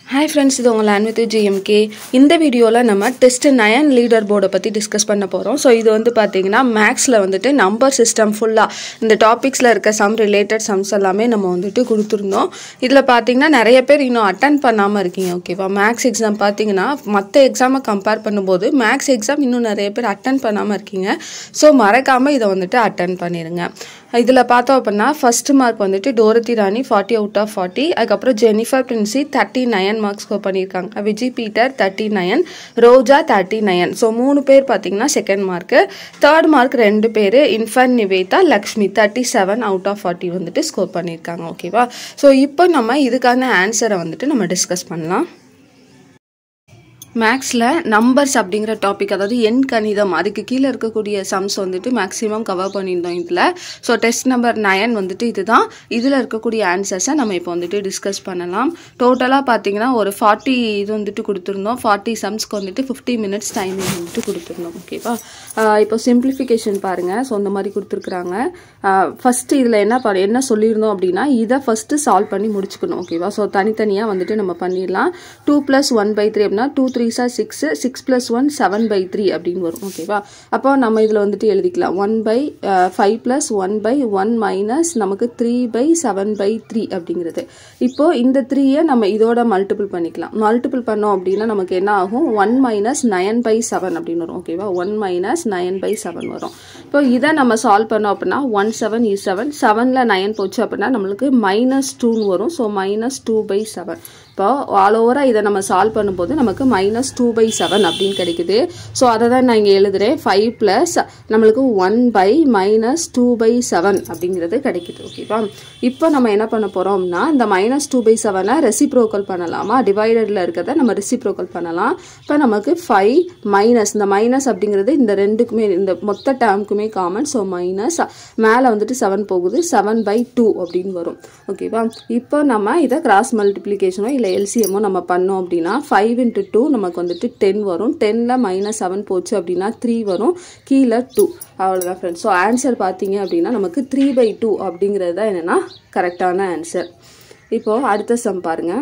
hi friends இது உங்கள் land with GMK இந்த வீடியோவில் நம்ம டெஸ்ட் நயன் லீடர் போர்டை பற்றி டிஸ்கஸ் பண்ண போகிறோம் ஸோ இது வந்து பார்த்தீங்கன்னா மேக்ஸில் வந்துட்டு நம்பர் சிஸ்டம் ஃபுல்லாக இந்த டாபிக்ஸில் இருக்க சம் ரிலேட்டட் சம்ஸ் எல்லாமே நம்ம வந்துட்டு கொடுத்துருந்தோம் இதில் பார்த்தீங்கன்னா நிறைய பேர் இன்னும் அட்டன் பண்ணாமல் இருக்கீங்க ஓகேவா மேக்ஸ் எக்ஸாம் பார்த்தீங்கன்னா மற்ற எக்ஸாமை கம்பேர் பண்ணும்போது மேக்ஸ் எக்ஸாம் இன்னும் நிறைய பேர் அட்டன் பண்ணாமல் இருக்கீங்க ஸோ மறக்காமல் இதை வந்துட்டு அட்டன் பண்ணிடுங்க இதில் பார்த்தோம் அப்படின்னா ஃபர்ஸ்ட் மார்க் வந்துட்டு Dorothy Rani forty out of forty அதுக்கப்புறம் Jennifer Princy thirty nine marks score பண்ணியிருக்காங்க Vijay Peter thirty nine Roja thirty nine so மூணு பேர் பார்த்தீங்கன்னா செகண்ட் மார்க்கு தேர்ட் மார்க் ரெண்டு பேர் இன்ஃபன் Nivetha Lakshmi thirty seven out of forty வந்துட்டு ஸ்கோர் பண்ணியிருக்காங்க ஓகேவா ஸோ இப்போ நம்ம இதுக்கான ஆன்சரை வந்துட்டு நம்ம டிஸ்கஸ் பண்ணலாம் மேக்ஸில் நம்பர்ஸ் அப்படிங்கிற டாபிக் அதாவது எண் கணிதம் அதுக்கு கீழே இருக்கக்கூடிய சம்ஸ் வந்துட்டு மேக்ஸிமம் கவர் பண்ணியிருந்தோம் இதில் ஸோ டெஸ்ட் நம்பர் நயன் வந்துட்டு இதுதான் இதில் இருக்கக்கூடிய ஆன்சர்ஸை நம்ம இப்போ வந்துட்டு டிஸ்கஸ் பண்ணலாம் டோட்டலாக பார்த்தீங்கன்னா ஒரு ஃபார்ட்டி இது வந்துட்டு கொடுத்துருந்தோம் ஃபார்ட்டி சம்ஸ்க்கு வந்துட்டு ஃபிஃப்டி மினிட்ஸ் டைமிங் வந்துட்டு கொடுத்துருந்தோம் ஓகேவா இப்போ சிம்பிளிஃபிகேஷன் பாருங்கள் ஸோ அந்த மாதிரி கொடுத்துருக்குறாங்க ஃபஸ்ட்டு இதில் என்ன ப என்ன சொல்லியிருந்தோம் அப்படின்னா இதை ஃபஸ்ட்டு சால்வ் பண்ணி முடிச்சுக்கணும் ஓகேவா ஸோ தனித்தனியாக வந்துட்டு நம்ம பண்ணிடலாம் two plus one by three அப்படின்னா டூ த்ரீ சார் six six plus one seven by three அப்படின்னு வரும் ஓகேவா அப்போ நம்ம இதில் வந்துட்டு எழுதிக்கலாம் one by five plus one by one minus நமக்கு three by seven by three அப்படிங்கிறது இப்போ இந்த த்ரீயை நம்ம இதோட மல்டிபிள் பண்ணிக்கலாம் மல்டிபிள் பண்ணோம் அப்படின்னா நமக்கு என்ன ஆகும் one minus nine by seven அப்படின்னு வரும் ஓகேவா one minus nine by seven வரும் இப்போ இதை நம்ம சால்வ் பண்ணோம் அப்படின்னா ஒன் செவன் இ செவன் செவனில் நயன் போச்சு அப்படின்னா நம்மளுக்கு மைனஸ் டூன்னு வரும் so minus two by seven இப்போ ஆல் ஓவராக இதை நம்ம சால்வ் பண்ணும்போது நமக்கு மைனஸ் டூ பை செவன் அப்படின்னு கிடைக்குது ஸோ அதை தான் நான் இங்கே எழுதுகிறேன் ஃபைவ் ப்ளஸ் நம்மளுக்கு one by minus two by seven அப்படிங்கிறது கிடைக்குது ஓகேவா இப்போ நம்ம என்ன பண்ண போகிறோம்னா இந்த மைனஸ் டூ பை செவனை ரெசிப்ரோக்கல் பண்ணலாமா டிவைடடில் இருக்கிறத நம்ம ரெசிப்ரோக்கல் பண்ணலாம் இப்போ நமக்கு ஃபைவ் மைனஸ் இந்த மைனஸ் அப்படிங்கிறது இந்த ரெண்டுக்குமே இந்த மொத்த டேர்முக்குமே காமன் ஸோ மைனஸ் மேலே வந்துட்டு செவன் போகுது செவன் பை டூ அப்படின்னு வரும் ஓகேவா இப்போ நம்ம இதை கிராஸ் மல்டிப்ளிகேஷனோ இல்லை எல்சிஎம்மோ நம்ம பண்ணோம் அப்படின்னா ஃபைவ் இன்ட்டு டூ நமக்கு வந்துட்டு டென் வரும் டென்னில் மைனஸ் செவன் போச்சு அப்படின்னா த்ரீ வரும் கீழே டூ அவ்வளோதான் ஃப்ரெண்ட்ஸ் ஸோ ஆன்சர் பார்த்தீங்க அப்படின்னா நமக்கு த்ரீ பை டூ அப்படிங்கிறது தான் என்னென்னா கரெக்டான ஆன்சர் இப்போது அடுத்த சம் பாருங்கள்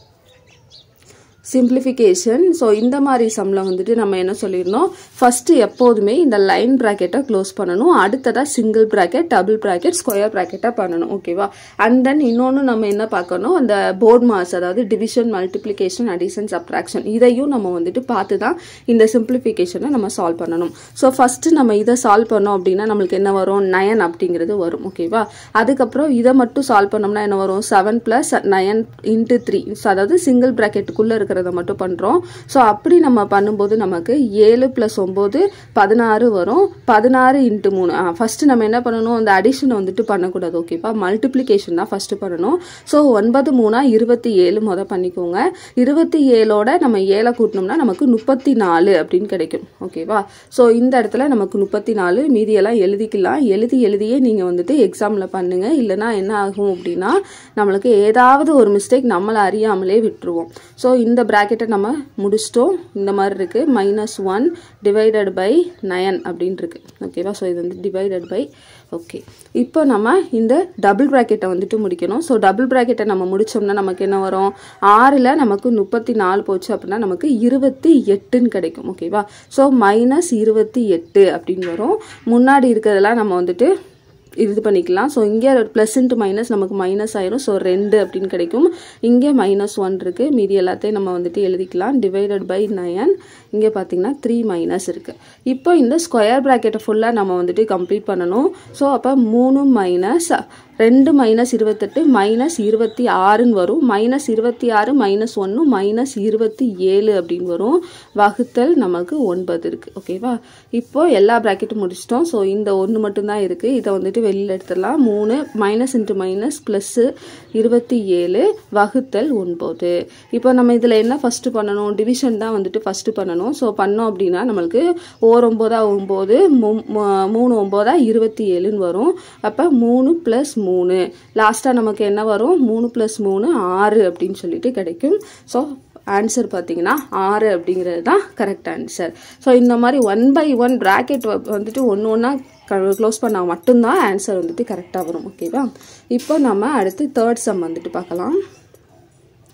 சிம்பிளிஃபிகேஷன் ஸோ இந்த மாதிரி சம்மில் வந்துட்டு நம்ம என்ன சொல்லியிருந்தோம் ஃபஸ்ட்டு எப்போதுமே இந்த லைன் ப்ராக்கெட்டை க்ளோஸ் பண்ணணும் அடுத்ததாக single bracket double bracket square ப்ராக்கெட்டாக பண்ணணும் ஓகேவா அண்ட் தென் இன்னொன்று நம்ம என்ன பார்க்கணும் அந்த போர்ட் மார்க்ஸ் அதாவது டிவிஷன் மல்டிப்ளிகேஷன் அடிஷன் சப்ட்ராக்ஷன் இதையும் நம்ம வந்துட்டு பார்த்து தான் இந்த சிம்பிளிஃபிகேஷனை நம்ம சால்வ் பண்ணணும் ஸோ ஃபஸ்ட்டு நம்ம இதை சால்வ் பண்ணோம் அப்படின்னா நம்மளுக்கு என்ன வரும் நயன் அப்படிங்கிறது வரும் ஓகேவா அதுக்கப்புறம் இதை மட்டும் சால்வ் பண்ணோம்னா என்ன வரும் seven plus nine into three அதாவது சிங்கிள் ப்ராக்கெட்டுக்குள்ளே இருக்கிற இருக்கிறத மட்டும் பண்ணுறோம் ஸோ அப்படி நம்ம பண்ணும்போது நமக்கு ஏழு ப்ளஸ் ஒம்பது பதினாறு வரும் பதினாறு இன்ட்டு மூணு ஃபஸ்ட்டு நம்ம என்ன பண்ணணும் அந்த அடிஷனை வந்துட்டு பண்ணக்கூடாது ஓகேப்பா மல்டிப்ளிகேஷன் தான் ஃபஸ்ட்டு பண்ணணும் ஸோ ஒன்பது மூணா இருபத்தி ஏழு மொதல் பண்ணிக்கோங்க இருபத்தி ஏழோட நம்ம ஏழை கூட்டினோம்னா நமக்கு முப்பத்தி நாலு அப்படின்னு கிடைக்கும் ஓகேவா ஸோ இந்த இடத்துல நமக்கு முப்பத்தி நாலு மீதியெல்லாம் எழுதிக்கலாம் எழுதி எழுதியே நீங்கள் வந்துட்டு எக்ஸாமில் பண்ணுங்கள் இல்லைனா என்ன ஆகும் அப்படின்னா நம்மளுக்கு ஏதாவது ஒரு மிஸ்டேக் நம்மளை அறியாமலே விட்டுருவோம் ஸோ இந்த ப்ராக்கெட்டை நம்ம முடிச்சிட்டோம் இந்த மாதிரி இருக்குது minus one divided by nine அப்படின்னு இருக்கு ஓகேவா ஸோ இது வந்து டிவைடட் பை ஓகே இப்போ நம்ம இந்த டபுள் ப்ராக்கெட்டை வந்துட்டு முடிக்கணும் ஸோ டபுள் ப்ராக்கெட்டை நம்ம முடித்தோம்னா நமக்கு என்ன வரும் ஆறில் நமக்கு முப்பத்தி நாலு போச்சு அப்படின்னா நமக்கு இருபத்தி எட்டுன்னு கிடைக்கும் ஓகேவா ஸோ மைனஸ் இருபத்தி எட்டு அப்படின்னு வரும் முன்னாடி இருக்கிறதெல்லாம் நம்ம வந்துட்டு இது பண்ணிக்கலாம் ஸோ இங்கே ப்ளஸ் இன்ட்டு மைனஸ் நமக்கு மைனஸ் ஆயிரும் ஸோ ரெண்டு அப்படின்னு கிடைக்கும் இங்கே மைனஸ் ஒன் இருக்குது மீதி எல்லாத்தையும் நம்ம வந்துட்டு எழுதிக்கலாம் டிவைடட் பை நயன் இங்கே பார்த்தீங்கன்னா த்ரீ மைனஸ் இருக்குது இப்போ இந்த ஸ்கொயர் ப்ராக்கெட்டை ஃபுல்லாக நம்ம வந்துட்டு கம்ப்ளீட் பண்ணணும் ஸோ அப்போ மூணு மைனஸ் ரெண்டு மைனஸ் இருபத்தெட்டு மைனஸ் இருபத்தி ஆறுன்னு வரும் மைனஸ் இருபத்தி ஆறு மைனஸ் ஒன்று மைனஸ் இருபத்தி ஏழு அப்படின்னு வரும் வகுத்தல் நமக்கு ஒன்பது இருக்குது ஓகேவா இப்போ எல்லா ப்ராக்கெட்டும் முடிச்சிட்டோம் ஸோ இந்த ஒன்று மட்டும்தான் இருக்குது இதை வந்துட்டு வெளியில் எடுத்துடலாம் மூணு மைனஸ் இன்ட்டு மைனஸ் ப்ளஸ்ஸு இருபத்தி ஏழு வகுத்தல் ஒன்பது இப்போ நம்ம இதில் என்ன ஃபஸ்ட்டு பண்ணணும் டிவிஷன் தான் வந்துட்டு ஃபஸ்ட்டு பண்ணணும் ஸோ பண்ணோம் அப்படின்னா நம்மளுக்கு ஓர் ஒம்போதா ஒம்பது மூணு ஒம்போதா இருபத்தி ஏழுன்னு வரும் அப்போ மூணு ப்ளஸ் மூணு லாஸ்ட்டாக நமக்கு என்ன வரும் மூணு ப்ளஸ் மூணு ஆறு அப்படின்னு சொல்லிட்டு கிடைக்கும் ஸோ ஆன்சர் பார்த்தீங்கன்னா ஆறு அப்படிங்கிறது தான் கரெக்ட் ஆன்சர் ஸோ இந்த மாதிரி ஒன் பை ஒன் ப்ராக்கெட் வந்துட்டு ஒன்று ஒன்றா க்ளோஸ் பண்ணால் மட்டும்தான் ஆன்சர் வந்துட்டு கரெக்டாக வரும் ஓகேவா இப்போ நம்ம அடுத்து தேர்ட் சம் வந்துட்டு பார்க்கலாம்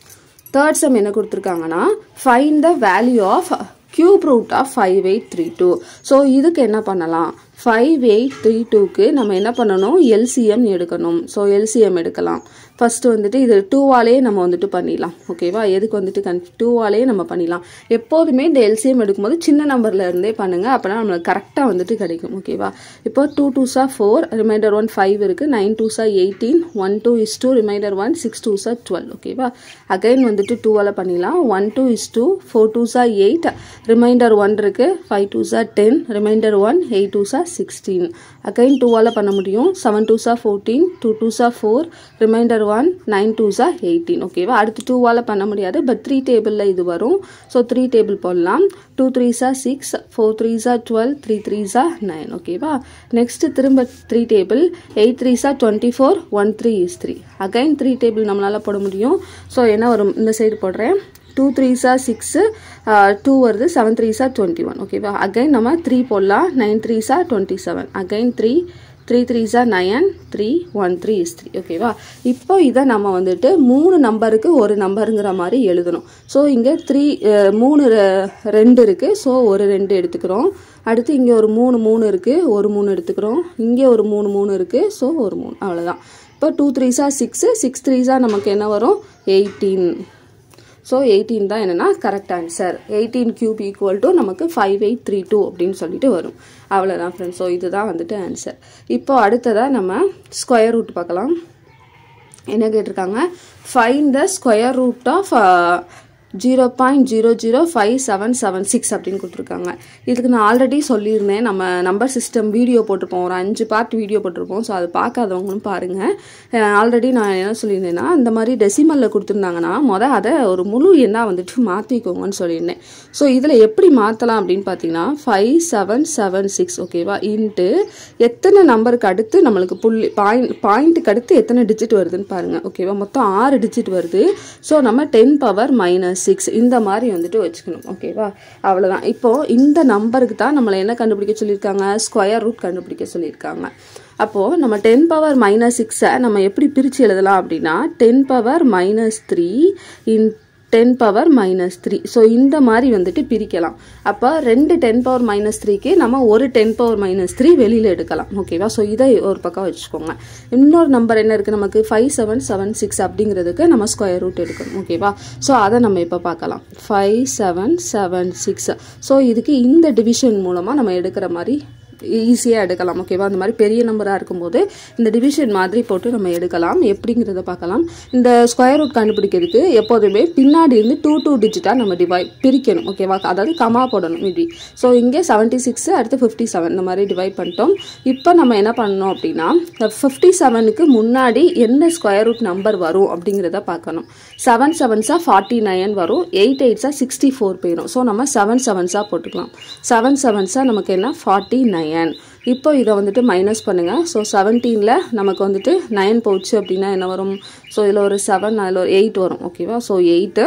தேர்ட் சம் என்ன கொடுத்துருக்காங்கன்னா find the value of cube root of five eight three two so இதுக்கு என்ன பண்ணலாம் ஃபைவ் எயிட் த்ரீ டூக்கு நம்ம என்ன பண்ணணும் எல்சிஎம் எடுக்கணும் ஸோ எல்சிஎம் எடுக்கலாம் ஃபர்ஸ்ட் வந்துட்டு இது டூவாலே நம்ம வந்துட்டு பண்ணிடலாம் ஓகேவா எதுக்கு வந்துட்டு கன் டூவாலே நம்ம பண்ணிடலாம் எப்போதுமே இந்த எல்சிஎம் எடுக்கும்போது சின்ன நம்பர்ல இருந்தே பண்ணுங்க அப்போனா நம்மளுக்கு கரெக்டாக வந்துட்டு கிடைக்கும் ஓகேவா இப்போ டூ டூ சா ஃபோர் ரிமைண்டர் ஒன் ஃபைவ் இருக்கு நைன் டூ சா eighteen one two is two remainder one six two சா டுவெல் ஓகேவா அகைன் வந்துட்டு டூவால் பண்ணிடலாம் one two is two four two சா எயிட் ரிமைண்டர் ஒன் இருக்கு ஃபைவ் டூ சா ten remainder one eight two சா சிக்ஸ்டீன் அகைன் டூவால் பண்ண முடியும் செவன் டூ சா ஃபோர்டீன் டூ டூ சா four remainder one nine two சா எயிட்டீன் ஓகேவா அடுத்து டூவால் பண்ண முடியாது பட் த்ரீ டேபிளில் இது வரும் ஸோ த்ரீ டேபிள் போடலாம் டூ த்ரீ சா சிக்ஸ் ஃபோர் த்ரீ சா டுவெல் த்ரீ த்ரீ சா நைன் ஓகேவா நெக்ஸ்ட் திரும்ப த்ரீ டேபிள் எயிட் த்ரீ சா twenty four one three is three again three table நம்மளால் போட முடியும் ஸோ என்ன வரும் இந்த சைடு போடுறேன் டூ த்ரீ சா சிக்ஸு டூ வருது செவன் த்ரீ சா டுவெண்ட்டி ஒன் ஓகேவா அகைன் நம்ம த்ரீ போடலாம் நைன் த்ரீ சா twenty seven again three three three ஜா nine three one three is three ஓகேவா இப்போ இதை நம்ம வந்துட்டு மூணு நம்பருக்கு ஒரு நம்பருங்கிற மாதிரி எழுதணும் ஸோ இங்கே த்ரீ மூணு ரெ- ரெண்டு இருக்குது ஸோ ஒரு ரெண்டு எடுத்துக்கிறோம் அடுத்து இங்கே ஒரு மூணு மூணு இருக்குது ஒரு மூணு எடுத்துக்கிறோம் இங்கே ஒரு மூணு மூணு இருக்குது ஸோ ஒரு மூணு அவ்வளோதான் இப்போ டூ த்ரீஸா சிக்ஸு சிக்ஸ் த்ரீஸா நமக்கு என்ன வரும் எயிட்டீன் ஸோ எயிட்டீன் தான் என்னன்னா correct answer eighteen cube equal to நமக்கு ஃபைவ் எயிட் த்ரீ டூ அப்படின்னு சொல்லிட்டு வரும் அவ்வளோதான் ஃப்ரெண்ட்ஸ் ஸோ இதுதான் வந்துட்டு ஆன்சர் இப்போ அடுத்ததாக நம்ம ஸ்கொயர் ரூட் பார்க்கலாம் என்ன கேட்டிருக்காங்க find the square root of zero point zero zero five seven seven six அப்படின்னு கொடுத்துருக்காங்க இதுக்கு நான் ஆல்ரெடி சொல்லியிருந்தேன் நம்ம நம்பர் சிஸ்டம் வீடியோ போட்டிருப்போம் ஒரு அஞ்சு பார்ட் வீடியோ போட்டிருப்போம் ஸோ அது பார்க்காதவங்களும் பாருங்கள் ஆல்ரெடி நான் என்ன சொல்லியிருந்தேன்னா இந்த மாதிரி டெசிமலில் கொடுத்துருந்தாங்கன்னா மொதல் அதை ஒரு முழு எண்ணாக வந்துட்டு மாற்றிக்கோங்கன்னு சொல்லியிருந்தேன் ஸோ இதில் எப்படி மாற்றலாம் அப்படின்னு பார்த்தீங்கன்னா ஃபைவ் செவன் செவன் சிக்ஸ் ஓகேவா இன்ட்டு எத்தனை நம்பருக்கு அடுத்து நம்மளுக்கு புள்ளி பாயிண்ட் பாயிண்ட்டுக்கு அடுத்து எத்தனை டிஜிட் வருதுன்னு பாருங்கள் ஓகேவா மொத்தம் ஆறு டிஜிட் வருது ஸோ நம்ம டென் பவர் மைனஸ் சிக்ஸ் இந்த மாதிரி வந்துட்டு வச்சுக்கணும் ஓகேவா அவ்வளோதான் இப்போ இந்த நம்பருக்கு தான் நம்மளை என்ன கண்டுபிடிக்க சொல்லியிருக்காங்க ஸ்கொயர் ரூட் கண்டுபிடிக்க சொல்லியிருக்காங்க அப்போது நம்ம டென் பவர் மைனஸ் சிக்ஸை நம்ம எப்படி பிரித்து எழுதலாம் அப்படின்னா ten power minus three in ten power minus three so இந்த மாதிரி வந்துட்டு பிரிக்கலாம் அப்போ ரெண்டு டென் பவர் மைனஸ் த்ரீக்கு நம்ம ஒரு டென் பவர் மைனஸ் த்ரீ வெளியில் எடுக்கலாம் ஓகேவா ஸோ இதை ஒரு பக்கம் வச்சுக்கோங்க இன்னொரு நம்பர் என்ன இருக்குது நமக்கு ஃபைவ் செவன் செவன் சிக்ஸ் அப்படிங்கிறதுக்கு நம்ம ஸ்கொயர் ரூட் எடுக்கணும் ஓகேவா ஸோ அதை நம்ம இப்போ பார்க்கலாம் five seven seven six so இதுக்கு இந்த டிவிஷன் மூலமாக நம்ம எடுக்கிற மாதிரி ஈஸியாக எடுக்கலாம் ஓகேவா அந்த மாதிரி பெரிய நம்பராக இருக்கும்போது இந்த டிவிஷன் மாதிரி போட்டு நம்ம எடுக்கலாம் எப்படிங்கிறத பார்க்கலாம் இந்த ஸ்கொயர் ரூட் கண்டுபிடிக்கிறதுக்கு எப்போதுமே பின்னாடி இருந்து டூ டூ டிஜிட்டாக நம்ம டிவை பிரிக்கணும் ஓகேவா அதாவது கமா போடணும் இப்படி ஸோ இங்கே செவன்ட்டி சிக்ஸ் அடுத்து ஃபிஃப்டி செவன் இந்த மாதிரி டிவைட் பண்ணிட்டோம் இப்போ நம்ம என்ன பண்ணணும் அப்படின்னா இந்த ஃபிஃப்டி செவனுக்கு முன்னாடி என்ன ஸ்கொயர் ரூட் நம்பர் வரும் அப்படிங்கிறத பார்க்கணும் செவன் செவன்ஸாக ஃபார்ட்டி நைன் வரும் எயிட் எயிட்ஸாக சிக்ஸ்டி ஃபோர் போயிடும் ஸோ நம்ம செவன் செவன்ஸாக போட்டுக்கலாம் செவன் செவன்ஸாக நமக்கு என்ன ஃபார்ட்டி நைன் இப்போ இதை வந்துட்டு மைனஸ் பண்ணுங்கள் ஸோ செவன்டீனில் நமக்கு வந்துட்டு நைன் போச்சு அப்படின்னா என்ன வரும் ஸோ இதில் ஒரு செவன் அதில் ஒரு எயிட் வரும் ஓகேவா ஸோ எயிட்டு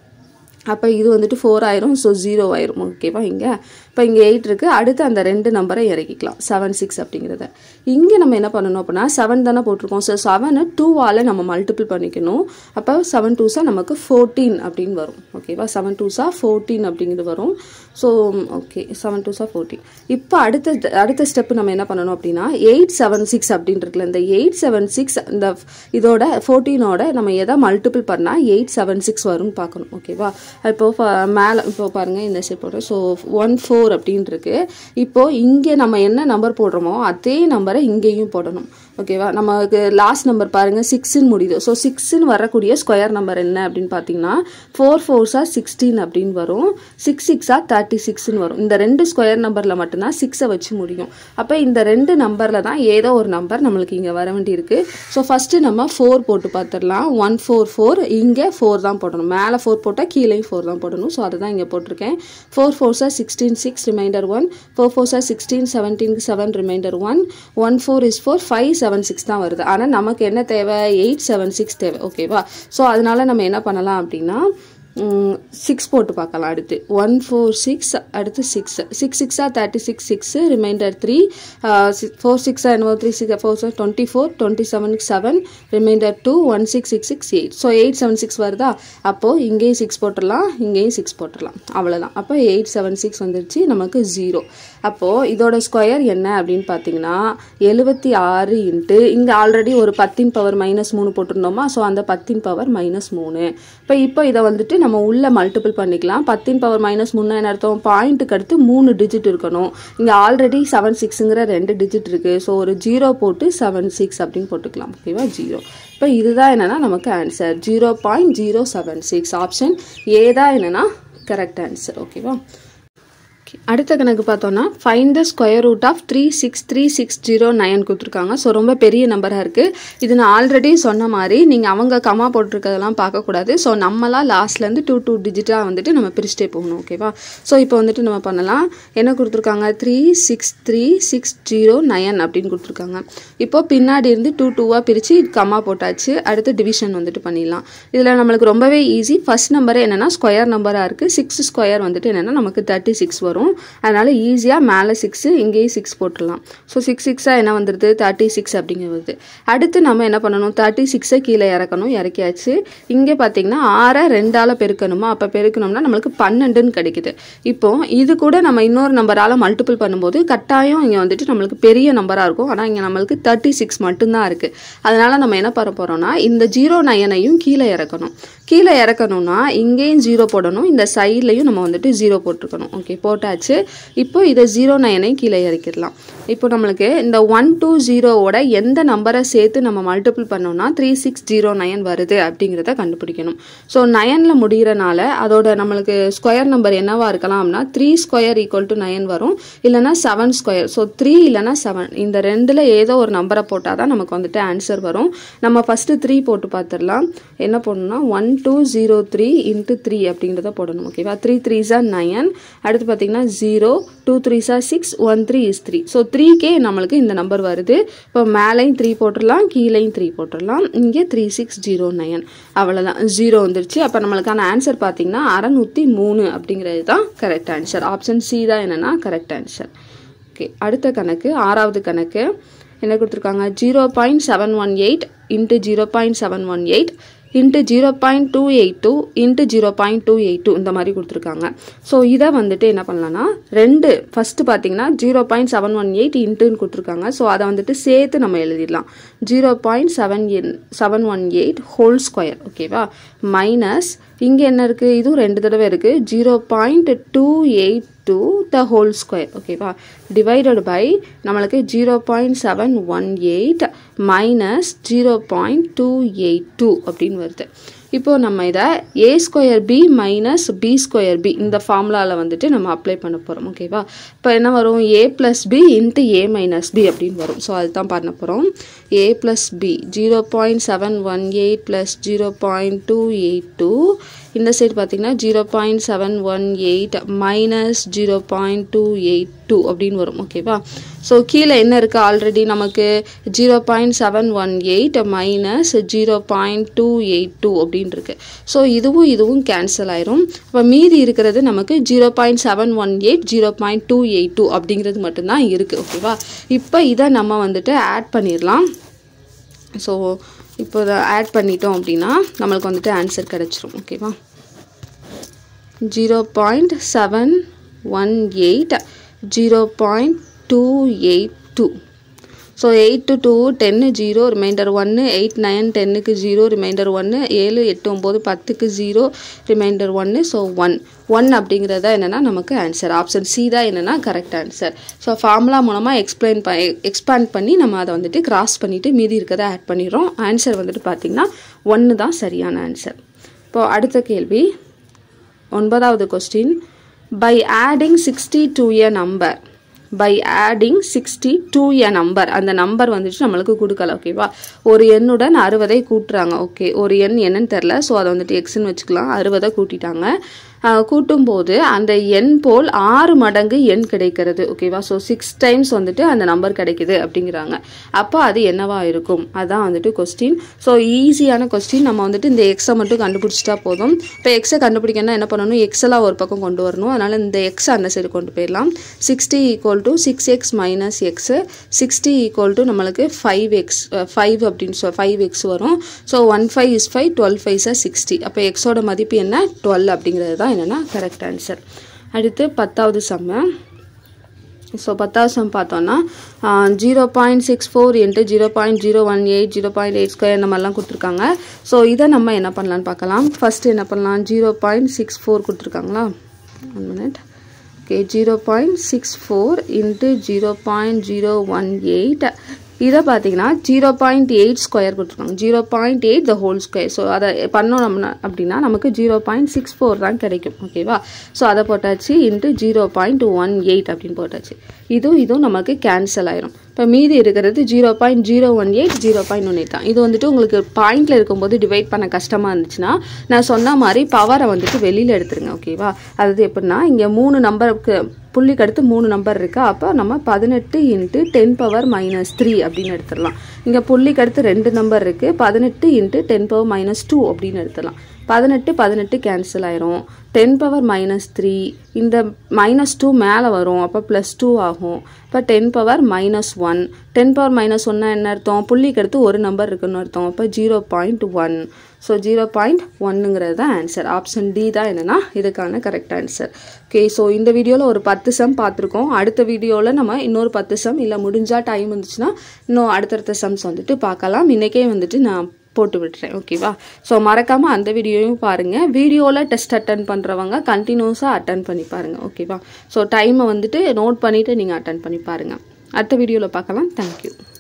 அப்போ இது வந்துட்டு ஃபோர் ஆயிரும் ஸோ ஜீரோ ஆயிரும் ஓகேவா இங்கே இப்போ இங்கே எயிட் இருக்குது அடுத்து அந்த ரெண்டு நம்பரை இறக்கிக்கலாம் செவன் சிக்ஸ் அப்படிங்கிறத இங்கே நம்ம என்ன பண்ணணும் அப்படின்னா செவன் தானே போட்டிருக்கோம் ஸோ செவனை டூவால் நம்ம மல்டிபிள் பண்ணிக்கணும் அப்போ செவன் டூஸாக நமக்கு ஃபோர்டீன் அப்படின்னு வரும் ஓகேவா செவன் டூஸாக ஃபோர்டீன் அப்படிங்கிறது வரும் ஸோ ஓகே செவன் டூஸாக ஃபோர்டீன் இப்போ அடுத்த அடுத்த ஸ்டெப் நம்ம என்ன பண்ணணும் அப்படின்னா எயிட் செவன் சிக்ஸ் அப்படின்றதுல இந்த எயிட் செவன் சிக்ஸ் இந்த இதோட ஃபோர்டீனோட நம்ம எதை மல்டிபிள் பண்ணால் எயிட் செவன் சிக்ஸ் வரும்னு பார்க்கணும் ஓகேவா இப்போ மேலே இப்போ பாருங்க இந்த ஸ்டெப் போடுறோம் ஸோ ஒன் ஃபோர் அப்படின்னு இருக்கு இப்போ இங்கே நம்ம என்ன நம்பர் போடுறோமோ அதே நம்பரை இங்கேயும் போடணும் ஓகேவா நமக்கு லாஸ்ட் நம்பர் பாருங்க சிக்ஸ்ன்னு முடியுது ஸோ சிக்ஸ்ன்னு வரக்கூடிய ஸ்கொயர் நம்பர் என்ன அப்படின்னு பார்த்தீங்கன்னா ஃபோர் ஃபோர்ஸா சிக்ஸ்டீன் அப்படின்னு வரும் சிக்ஸ் சிக்ஸா தேர்ட்டி சிக்ஸ்னு வரும் இந்த ரெண்டு ஸ்கொயர் நம்பரில் மட்டும்தான் சிக்ஸை வச்சு முடியும் அப்போ இந்த ரெண்டு நம்பரில் தான் ஏதோ ஒரு நம்பர் நம்மளுக்கு இங்கே வர வேண்டியிருக்கு ஸோ ஃபஸ்ட்டு நம்ம ஃபோர் போட்டு பார்த்துடலாம் ஒன் ஃபோர் ஃபோர் இங்கே ஃபோர் தான் போடணும் மேலே ஃபோர் போட்டால் கீழேயும் ஃபோர் தான் போடணும் ஸோ அதை தான் இங்கே போட்டிருக்கேன் ஃபோர் ஃபோர்ஸா sixteen six remainder one four ஃபோர்ஸா சிக்ஸ்டீன் செவன்டீனுக்கு seven remainder one one four is four five seven six தான் வருது ஆனால் நமக்கு என்ன தேவை எயிட் செவன் சிக்ஸ் தேவை ஓகேவா ஸோ அதனால நம்ம என்ன பண்ணலாம் அப்படின்னா சிக்ஸ் போட்டு பார்க்கலாம் அடுத்து ஒன் ஃபோர் சிக்ஸ் அடுத்து சிக்ஸ் சிக்ஸ் சிக்ஸாக thirty six six remainder three four சிக்ஸாக என்னவோ three six four six twenty four twenty செவனுக்கு seven remainder two one six six six eight so eight seven six வருதா அப்போது இங்கேயும் சிக்ஸ் போட்டுடலாம் இங்கேயும் சிக்ஸ் போட்டுடலாம் அவ்வளோதான் அப்போ எயிட் செவன் சிக்ஸ் வந்துருச்சு நமக்கு ஜீரோ அப்போது இதோட ஸ்கொயர் என்ன அப்படின்னு பார்த்தீங்கன்னா எழுபத்தி ஆறு இன்ட்டு இங்கே ஆல்ரெடி ஒரு பத்தின் பவர் மைனஸ் மூணு போட்டிருந்தோமா ஸோ அந்த பத்தின் பவர் மைனஸ் மூணு இப்போ இப்போ இதை வந்துட்டு நம்ம உள்ள மல்டிபிள் பண்ணிக்கலாம் பத்தின் பவர் மைனஸ் மூணு என்ன அர்த்தம் பாயிண்ட்டுக்கு அடுத்து மூணு டிஜிட் இருக்கணும் இங்கே ஆல்ரெடி செவன் சிக்ஸுங்கிற ரெண்டு டிஜிட் இருக்குது ஸோ ஒரு ஜீரோ போட்டு செவன் சிக்ஸ் அப்படின்னு போட்டுக்கலாம் ஓகேவா ஜீரோ இப்போ இதுதான் என்னென்னா நமக்கு answer zero point zero seven six option A தான் என்னென்னா கரெக்ட் ஆன்சர் ஓகேவா அடுத்த கணக்கு பார்த்தோன்னா find the square root of three six three six zero nine கொடுத்துருக்காங்க ஸோ ரொம்ப பெரிய நம்பராக இருக்குது இது நான் ஆல்ரெடி சொன்ன மாதிரி நீங்கள் அவங்க கமா போட்டிருக்கதெல்லாம் பார்க்கக்கூடாது ஸோ நம்மளாம் லாஸ்ட்லேருந்து டூ டூ டிஜிட்டாக வந்துட்டு நம்ம பிரிச்சுட்டே போகணும் ஓகேவா ஸோ இப்போ வந்துட்டு நம்ம பண்ணலாம் என்ன கொடுத்துருக்காங்க three six three six zero nine அப்படின்னு கொடுத்துருக்காங்க இப்போ பின்னாடி இருந்து டூ டூவாக பிரித்து கமா போட்டாச்சு அடுத்து டிவிஷன் வந்துட்டு பண்ணிடலாம் இதில் நம்மளுக்கு ரொம்பவே ஈஸி ஃபர்ஸ்ட் நம்பரே என்னென்னா ஸ்கொயர் நம்பராக இருக்குது சிக்ஸ் ஸ்கொயர் வந்துட்டு என்னென்னா நமக்கு தேர்ட்டி சிக்ஸ் வரும் வரும் அதனால் ஈஸியாக மேலே சிக்ஸு இங்கேயும் சிக்ஸ் போட்டுடலாம் ஸோ சிக்ஸ் சிக்ஸாக என்ன வந்துடுது தேர்ட்டி சிக்ஸ் அப்படிங்கிறது அடுத்து நம்ம என்ன பண்ணணும் தேர்ட்டி சிக்ஸை கீழே இறக்கணும் இறக்கியாச்சு இங்கே பார்த்தீங்கன்னா ஆறை ரெண்டால் பெருக்கணுமா அப்போ பெருக்கணும்னா நம்மளுக்கு பன்னெண்டுன்னு கிடைக்குது இப்போ இது கூட நம்ம இன்னொரு நம்பரால் மல்டிபிள் பண்ணும்போது கட்டாயம் இங்கே வந்துட்டு நம்மளுக்கு பெரிய நம்பராக இருக்கும் ஆனால் இங்கே நம்மளுக்கு தேர்ட்டி சிக்ஸ் மட்டும்தான் இருக்குது அதனால் நம்ம என்ன பண்ண போகிறோம்னா இந்த ஜீரோ நயனையும் கீழே இறக்கணும் கீழே இறக்கணும்னா இங்கேயும் ஜீரோ போடணும் இந்த சைட்லையும் நம்ம வந்துட்டு ஜீரோ போட்டிருக்கணும் ஓகே போட்டாச்சு இப்போ இதை ஜீரோ நைனை கீழே இறக்கிடலாம் இப்போ நம்மளுக்கு இந்த ஒன் டூ ஜீரோவோட எந்த நம்பரை சேர்த்து நம்ம மல்டிபிள் பண்ணோம்னா த்ரீ சிக்ஸ் ஜீரோ நைன் வருது அப்படிங்கிறத கண்டுபிடிக்கணும் ஸோ நயனில் முடிகிறனால அதோட நம்மளுக்கு ஸ்கொயர் நம்பர் என்னவா இருக்கலாம் அப்படின்னா three square equal to nine வரும் இல்லைனா செவன் ஸ்கொயர் ஸோ த்ரீ இல்லைனா செவன் இந்த ரெண்டில் ஏதோ ஒரு நம்பரை போட்டால் தான் நமக்கு வந்துட்டு ஆன்சர் வரும் நம்ம ஃபஸ்ட்டு த்ரீ போட்டு பார்த்துடலாம் என்ன பண்ணணும்னா one two zero three into three அப்படிங்கிறத போடணும் ஓகேவா த்ரீ த்ரீ ஜா நயன் அடுத்து பார்த்தீங்கன்னா ஜீரோ டூ த்ரீ ஜா six one three is three so த்ரீக்கே நம்மளுக்கு இந்த நம்பர் வருது இப்போ மேலேயும் த்ரீ போட்டுடலாம் கீழேயும் த்ரீ போட்டுடலாம் இங்கே த்ரீ சிக்ஸ் ஜீரோ நயன் அவ்வளோதான் ஜீரோ வந்துருச்சு அப்போ நம்மளுக்கான ஆன்சர் பார்த்தீங்கன்னா அறநூற்றி மூணு அப்படிங்கிறது தான் கரெக்ட் ஆன்சர் ஆப்ஷன் சி தான் என்னென்னா கரெக்ட் ஆன்சர் ஓகே அடுத்த கணக்கு ஆறாவது கணக்கு என்ன கொடுத்துருக்காங்க zero point seven one eight into zero point seven one eight into zero point two eight two into zero point two eight two இந்த மாதிரி கொடுத்துருக்காங்க ஸோ இதை வந்துட்டு என்ன பண்ணலாம்னா ரெண்டு ஃபஸ்ட்டு பார்த்தீங்கன்னா zero point seven one eight இன்ட்டுன்னு கொடுத்துருக்காங்க ஸோ அதை வந்துட்டு சேர்த்து நம்ம எழுதிடலாம் ஜீரோ பாயிண்ட் செவன் என் seven one eight whole square ஓகேவா மைனஸ் இங்கே என்ன இருக்குது இதுவும் ரெண்டு தடவை இருக்குது zero point two eight two the whole square ஓகேவா டிவைடட் பை நம்மளுக்கு zero point seven one eight minus zero point two eight two அப்படின்னு வருது இப்போது நம்ம இதை A square B minus B square B இந்த ஃபார்முலாவில் வந்துட்டு நம்ம அப்ளை பண்ண போகிறோம் ஓகேவா இப்போ என்ன வரும் A plus B into A minus B அப்படின்னு வரும் ஸோ அதுதான் பண்ண போகிறோம் A plus B zero point seven one eight plus zero point two eight two இந்த சைடு பார்த்தீங்கன்னா zero point seven one eight minus zero point two eight two அப்படின்னு வரும் ஓகேவா ஸோ கீழே என்ன இருக்குது ஆல்ரெடி நமக்கு zero point seven one eight minus zero point two eight two அப்படின்னு இருக்கு ஸோ இதுவும் இதுவும் கேன்சல் ஆயிரும் இப்போ மீதி இருக்கிறது நமக்கு zero point seven one eight zero point two eight two அப்படிங்கிறது மட்டும்தான் இருக்குது ஓகேவா இப்போ இதை நம்ம வந்துட்டு ஆட் பண்ணிடலாம் ஸோ இப்போ இதை ஆட் பண்ணிட்டோம் அப்படின்னா நம்மளுக்கு வந்துட்டு ஆன்சர் கிடச்சிரும் ஓகேவா zero point seven one eight zero point two eight two so eight to two டென்னு ஜீரோ ரிமைண்டர் ஒன்று எயிட் நைன் டென்னுக்கு ஜீரோ ரிமைண்டர் ஒன்று ஏழு எட்டு ஒம்பது பத்துக்கு ஜீரோ ரிமைண்டர் ஒன்று ஸோ ஒன் ஒன் அப்படிங்கிறத என்னென்னா நமக்கு ஆன்சர் ஆப்ஷன் சி தான் என்னென்னா கரெக்ட் ஆன்சர் ஸோ ஃபார்முலா மூலமாக எக்ஸ்பிளைன் ப எக்ஸ்பேண்ட் பண்ணி நம்ம அதை வந்துட்டு கிராஸ் பண்ணிவிட்டு மீதி இருக்கிறத ஆட் பண்ணிடுறோம் ஆன்சர் வந்துட்டு பார்த்திங்கன்னா ஒன்று தான் சரியான ஆன்சர் இப்போது அடுத்த கேள்வி ஒன்பதாவது question by adding sixty two a number by adding sixty two a number அந்த நம்பர் வந்துட்டு நம்மளுக்கு கொடுக்கல ஓகேவா ஒரு எண்ணுடன் அறுபதை கூட்டுறாங்க ஓகே ஒரு எண் என்னன்னு தெரில ஸோ அதை வந்துட்டு எக்ஸ்ன்னு வச்சுக்கலாம் அறுபதை கூட்டிட்டாங்க கூட்டும் போது அந்த எண் போல் ஆறு மடங்கு எண் கிடைக்கிறது ஓகேவா ஸோ சிக்ஸ் டைம்ஸ் வந்துட்டு அந்த நம்பர் கிடைக்குது அப்படிங்கிறாங்க அப்போ அது என்னவா இருக்கும் அதான் வந்துட்டு கொஸ்டின் ஸோ ஈஸியான கொஸ்டின் நம்ம வந்துட்டு இந்த எக்ஸை மட்டும் கண்டுபிடிச்சிட்டா போதும் இப்போ எக்ஸை கண்டுபிடிக்கணும்னா என்ன பண்ணணும் எக்ஸெல்லாம் ஒரு பக்கம் கொண்டு வரணும் அதனால் இந்த எக்ஸ் அந்த சைடு கொண்டு போயிடலாம் sixty equal to six x minus x sixty equal to நம்மளுக்கு ஃபைவ் எக்ஸ் ஃபைவ் அப்படின்னு சொல் ஃபைவ் எக்ஸ் வரும் so one five is five twelve five சார் சிக்ஸ்டி அப்போ எக்ஸோட மதிப்பு என்ன டுவெல் அப்படிங்கிறது தான் என்னென்னா கரெக்ட் ஆன்சர் அடுத்து பத்தாவது செம்ம ஸோ பத்தாவது சம் பார்த்தோன்னா zero point six four into zero point zero one eight zero point eight square இந்த மாதிரிலாம் கொடுத்துருக்காங்க ஸோ இதை நம்ம என்ன பண்ணலான்னு பார்க்கலாம் ஃபஸ்ட்டு என்ன பண்ணலாம் ஜீரோ பாயிண்ட் சிக்ஸ் ஃபோர் கொடுத்துருக்காங்களா one minute okay zero point six four into zero point zero one eight இதை பார்த்தீங்கன்னா ஜீரோ பாயிண்ட் எயிட் ஸ்கொயர் கொடுத்துருக்காங்க zero point eight the whole square so அதை பண்ணோம் நம்ம அப்படின்னா நமக்கு ஜீரோ பாயிண்ட் சிக்ஸ் ஃபோர் தான் கிடைக்கும் ஓகேவா ஸோ அதை போட்டாச்சு into zero point one eight அப்படின்னு போட்டாச்சு இதுவும் இதுவும் நமக்கு கேன்சல் ஆயிரும் இப்போ மீதி இருக்கிறது zero point zero one eight zero point one eight தான் இது வந்துட்டு உங்களுக்கு பாயிண்டில் இருக்கும்போது டிவைட் பண்ண கஷ்டமாக இருந்துச்சுன்னா நான் சொன்ன மாதிரி பவரை வந்துட்டு வெளியில் எடுத்துருங்க ஓகேவா அதாவது எப்படின்னா இங்கே மூணு நம்பருக்கு புள்ளிக்கு அடுத்து மூணு நம்பர் இருக்கா அப்போ நம்ம பதினெட்டு into ten power minus three அப்படின்னு எடுத்துடலாம் இங்கே புள்ளிக்கு அடுத்து ரெண்டு நம்பர் இருக்குது பதினெட்டு into ten power minus two அப்படின்னு எடுத்துடலாம் பதினெட்டு பதினெட்டு கேன்சல் ஆயிரும் டென் பவர் மைனஸ் த்ரீ இந்த மைனஸ் டூ மேலே வரும் அப்போ ப்ளஸ் டூ ஆகும் இப்போ ten power minus one ten power minus ஒன்னா என்ன அர்த்தம் புள்ளிக்கு அடுத்து ஒரு நம்பர் இருக்குன்னு அர்த்தம் அப்போ zero point one so zero point ஒன்னுங்கிறது தான் ஆன்சர் ஆப்ஷன் டி தான் என்னென்னா இதுக்கான கரெக்ட் ஆன்சர் ஓகே ஸோ இந்த வீடியோவில் ஒரு பத்து சம் பார்த்துருக்கோம் அடுத்த வீடியோவில் நம்ம இன்னொரு பத்து சம் இல்லை முடிஞ்சால் டைம் இருந்துச்சுன்னா இன்னும் அடுத்தடுத்த சம்ஸ் வந்துட்டு பார்க்கலாம் இன்றைக்கே வந்துட்டு நான் போட்டு விட்டுறேன் ஓகேவா ஸோ மறக்காமல் அந்த வீடியோவையும் பாருங்கள் வீடியோவில் டெஸ்ட் அட்டன் பண்ணுறவங்க கண்டினியூஸாக அட்டன் பண்ணி பாருங்கள் ஓகேவா ஸோ டைமை வந்துட்டு நோட் பண்ணிவிட்டு நீங்கள் அட்டன் பண்ணி பாருங்கள் அடுத்த வீடியோவில் பார்க்கலாம் தேங்க்யூ